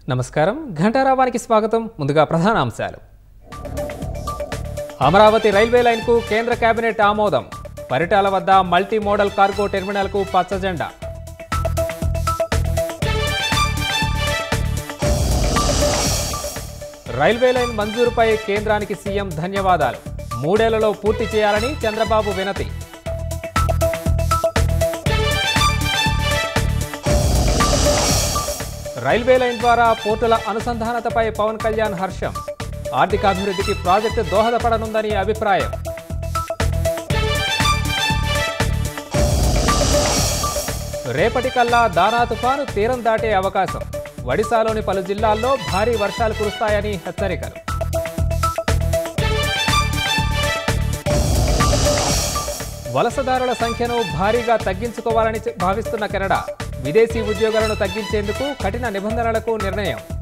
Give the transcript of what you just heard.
నమస్కారం ఘంటారావానికి స్వాగతం ముందుగా ప్రధాన అంశాలు అమరావతి రైల్వే లైన్కు కేంద్ర కేబినెట్ ఆమోదం పరిటాల వద్ద మల్టీ మోడల్ కార్గో టెర్మినల్కు పచ్చజెండా రైల్వే లైన్ మంజూరుపై కేంద్రానికి సీఎం ధన్యవాదాలు మూడేళ్లలో పూర్తి చేయాలని చంద్రబాబు వినతి రైల్వే లైన్ ద్వారా పోర్టుల అనుసంధానతపై పవన్ కళ్యాణ్ హర్షం ఆర్థికాభివృద్ధికి ప్రాజెక్టు దోహదపడనుందని అభిప్రాయం రేపటికల్లా దానా తుఫాను తీరం దాటే అవకాశం ఒడిశాలోని పలు జిల్లాల్లో భారీ వర్షాలు కురుస్తాయని హెచ్చరికలు వలసదారుల సంఖ్యను భారీగా తగ్గించుకోవాలని చె- భావిస్తున్న కెనడా విదేశీ ఉద్యోగాలను తగ్గించేందుకు కఠిన నిబంధనలకు నిర్ణయం